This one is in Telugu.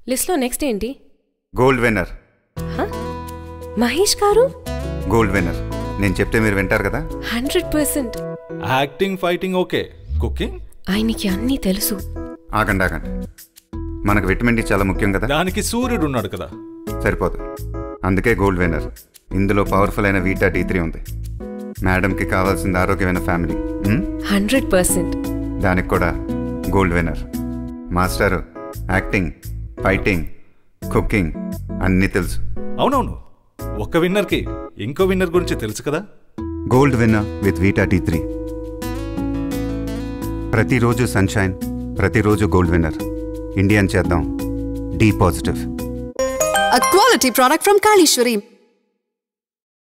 లిస్ట్లో నెక్స్ట్ ఏంటి గోల్డ్ విన్నర్ హ? మహేష్ గారు గోల్డ్ విన్నర్ నేను చెప్తే మీరు వింటారు కదా hundred percent acting fighting okay cooking ఆయనకి అన్నీ తెలుసు ఆగండి ఆగండి మనకు విటమిన్ డి చాలా ముఖ్యం కదా దానికి సూర్యుడు ఉన్నాడు కదా సరిపోదు అందుకే గోల్డ్ విన్నర్ ఇందులో పవర్ఫుల్ అయిన వీటా డి త్రీ ఉంది మేడంకి కావాల్సింది ఆరోగ్యమైన ఫ్యామిలీ ఉమ్? హండ్రెడ్ పర్సెంట్ దానికి కూడా gold winner master acting fighting cooking అన్నీ తెలుసు అవునవును ఒక విన్నర్కి ఇంకో విన్నర్ గురించి తెలుసు కదా gold winner with vita D three ప్రతిరోజు సన్షైన్ ప్రతిరోజు గోల్డ్ విన్నర్ ఇండియన్ చేద్దాం D positive A quality product from Kalishwaри.